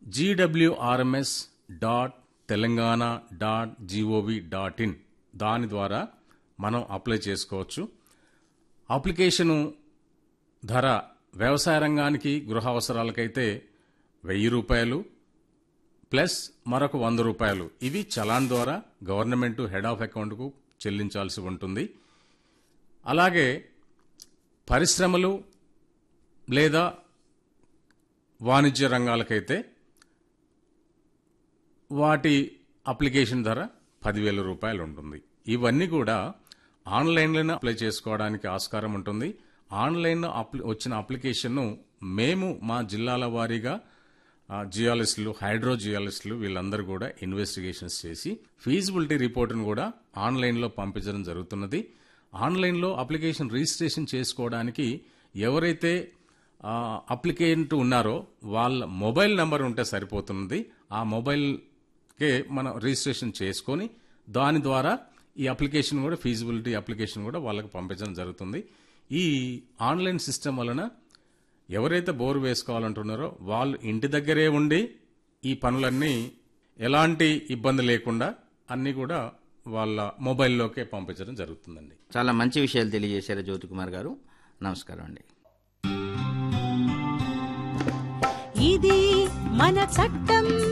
GWRMS dot Telangana dot gov dot in దాని ద్వారా మనం అప్లై చేసుకోవచ్చు అప్లికేషను ధర వ్యవసాయ రంగానికి గృహ అవసరాలకైతే వెయ్యి రూపాయలు ప్లస్ మరొక వంద రూపాయలు ఇవి చలాన్ ద్వారా గవర్నమెంట్ హెడ్ ఆఫ్ అకౌంట్కు చెల్లించాల్సి ఉంటుంది అలాగే పరిశ్రమలు లేదా వాణిజ్య రంగాలకైతే వాటి అప్లికేషన్ ధర పదివేల రూపాయలు ఉంటుంది ఇవన్నీ కూడా ఆన్లైన్లోనే అప్లై చేసుకోవడానికి ఆస్కారం ఉంటుంది ఆన్లైన్లో అప్లి వచ్చిన అప్లికేషన్ను మేము మా జిల్లాల వారీగా ఆ, జియాలజిస్టులు హైడ్రో జియాలజిస్టులు వీళ్ళందరూ కూడా ఇన్వెస్టిగేషన్స్ చేసి ఫీజిబిలిటీ రిపోర్ట్ను కూడా ఆన్లైన్లో పంపించడం జరుగుతున్నది ఆన్లైన్లో అప్లికేషన్ రిజిస్ట్రేషన్ చేసుకోవడానికి ఎవరైతే ఆ, అప్లికెంట్ ఉన్నారో వాళ్ళ మొబైల్ నెంబర్ ఉంటే సరిపోతున్నది ఆ మొబైల్కే మనం రిజిస్ట్రేషన్ చేసుకొని దాని ద్వారా ఈ అప్లికేషన్ కూడా ఫీజిబిలిటీ అప్లికేషన్ కూడా వాళ్ళకి పంపించడం జరుగుతుంది ఈ ఆన్లైన్ సిస్టమ్ వలన ఎవరైతే బోరు వేసుకోవాలంటున్నారో వాళ్ళు ఇంటి దగ్గరే ఉండి ఈ పనులన్నీ ఎలాంటి ఇబ్బంది లేకుండా అన్నీ కూడా వాళ్ళ మొబైల్లోకే పంపించడం జరుగుతుందండి చాలా మంచి విషయాలు తెలియజేశారు జ్యోతి కుమార్ గారు నమస్కారం అండి ఇది మన చట్టం